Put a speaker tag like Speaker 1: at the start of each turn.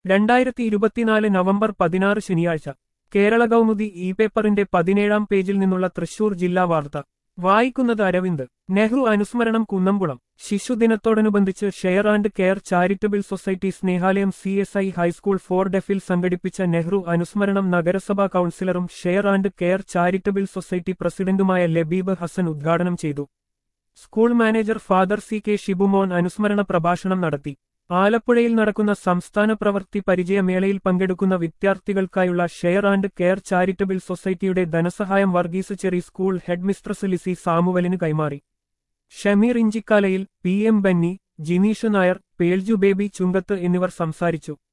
Speaker 1: രണ്ടായിരത്തി ഇരുപത്തിനാല് നവംബർ പതിനാറ് ശനിയാഴ്ച കേരള കൗമുദി ഇ പേപ്പറിന്റെ പതിനേഴാം പേജിൽ നിന്നുള്ള തൃശൂർ ജില്ലാ വാർത്ത വായിക്കുന്നത് അരവിന്ദ് നെഹ്റു അനുസ്മരണം കുന്നംകുളം ശിശുദിനത്തോടനുബന്ധിച്ച് share and care charitable society Snehalayam C S I high school for ഡെഫിൽ സംഘടിപ്പിച്ച നെഹ്റു അനുസ്മരണം നഗരസഭാ കൌൺസിലറും share and care charitable society പ്രസിഡന്റുമായ ലബീബ് ഹസൻ ഉദ്ഘാടനം ചെയ്തു school manager father C K Shibumon അനുസ്മരണ പ്രഭാഷണം നടത്തി ആലപ്പുഴയിൽ നടക്കുന്ന സംസ്ഥാന പ്രവൃത്തി പരിചയമേളയിൽ പങ്കെടുക്കുന്ന വിദ്യാർത്ഥികൾക്കായുള്ള ഷെയർ ആൻഡ് കെയർ ചാരിറ്റബിൾ സൊസൈറ്റിയുടെ ധനസഹായം Varghese Cherry school head mistress Lissy സാമുവലിന് കൈമാറി ഷമീർ ഇഞ്ചിക്കാലയിൽ പി എം ബന്നി ജിനീഷ് നായർ പേൾജു ബേബി ചുങ്കത്ത് എന്നിവർ സംസാരിച്ചു